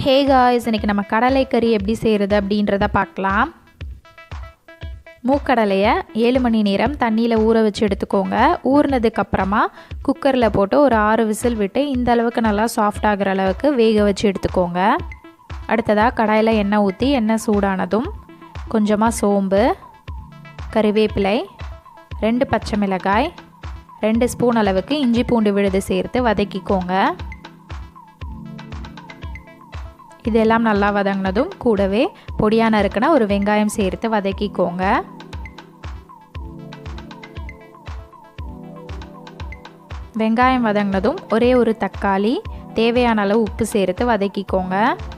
hey guys இன்றைக்கி நம்ம கடலைக்கறி எப்படி செய்கிறது அப்படின்றத பார்க்கலாம் மூக்கடலையை ஏழு மணி நேரம் தண்ணியில் ஊற வச்சு எடுத்துக்கோங்க ஊறினதுக்கப்புறமா குக்கரில் போட்டு ஒரு ஆறு விசில் விட்டு இந்த அளவுக்கு நல்லா சாஃப்ட் ஆகிற அளவுக்கு வேக வச்சு எடுத்துக்கோங்க அடுத்ததாக கடாயில் எண்ணெய் ஊற்றி எண்ணெய் சூடானதும் கொஞ்சமாக சோம்பு கறிவேப்பிலை ரெண்டு பச்சை மிளகாய் ரெண்டு ஸ்பூன் அளவுக்கு இஞ்சி பூண்டு விழுது சேர்த்து வதக்கிக்கோங்க இதெல்லாம் நல்லா வதங்கினதும் கூடவே பொடியாக நறுக்கின ஒரு வெங்காயம் சேர்த்து வதக்கிக்கோங்க வெங்காயம் வதங்கினதும் ஒரே ஒரு தக்காளி தேவையான அளவு உப்பு சேர்த்து வதக்கிக்கோங்க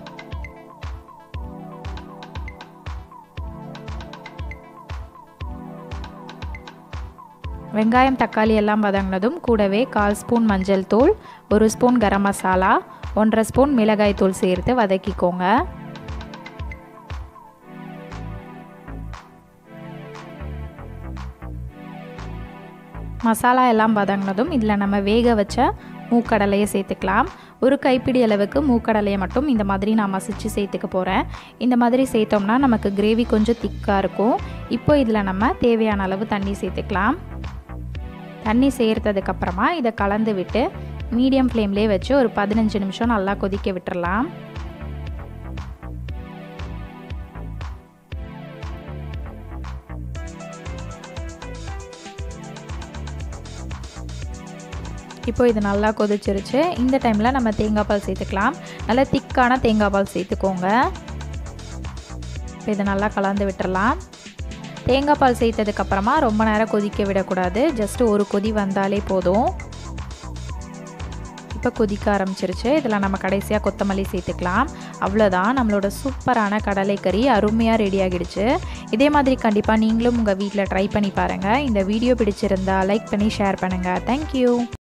வெங்காயம் தக்காளி எல்லாம் வதங்கினதும் கூடவே கால் ஸ்பூன் மஞ்சள் தூள் ஒரு ஸ்பூன் கரம் மசாலா ஒன்றரை ஸ்பூன் மிளகாய் தூள் சேர்த்து வதக்கிக்கோங்க மசாலா எல்லாம் வதங்கினதும் இதில் நம்ம வேக வச்ச மூக்கடலையை சேர்த்துக்கலாம் ஒரு கைப்பிடி அளவுக்கு மூக்கடலையை மட்டும் இந்த மாதிரி நான் மசிச்சு சேர்த்துக்க போகிறேன் இந்த மாதிரி சேர்த்தோம்னா நமக்கு கிரேவி கொஞ்சம் திக்காக இருக்கும் இப்போ இதில் நம்ம தேவையான அளவு தண்ணி சேர்த்துக்கலாம் தண்ணி சேர்த்ததுக்கப்புறமா இதை கலந்து விட்டு மீடியம் ஃப்ளேம்லேயே வச்சு ஒரு பதினஞ்சு நிமிஷம் நல்லா கொதிக்க விட்டுறலாம் இப்போ இது நல்லா கொதிச்சிருச்சு இந்த டைமில் நம்ம தேங்காய் பால் சேர்த்துக்கலாம் நல்லா திக்கான தேங்காய் பால் சேர்த்துக்கோங்க இப்போ இதை நல்லா கலந்து விட்டுறலாம் தேங்காய் பால் சேர்த்ததுக்கப்புறமா ரொம்ப நேரம் கொதிக்க விடக்கூடாது ஜஸ்ட்டு ஒரு கொதி வந்தாலே போதும் இப்போ கொதிக்க ஆரம்பிச்சிருச்சு இதில் நம்ம கடைசியாக கொத்தமல்லி சேர்த்துக்கலாம் அவ்வளோதான் நம்மளோட சூப்பரான கடலைக்கறி அருமையாக ரெடி ஆகிடுச்சு இதே மாதிரி கண்டிப்பாக நீங்களும் உங்கள் வீட்டில் ட்ரை பண்ணி பாருங்கள் இந்த வீடியோ பிடிச்சிருந்தா லைக் பண்ணி ஷேர் பண்ணுங்கள் தேங்க்யூ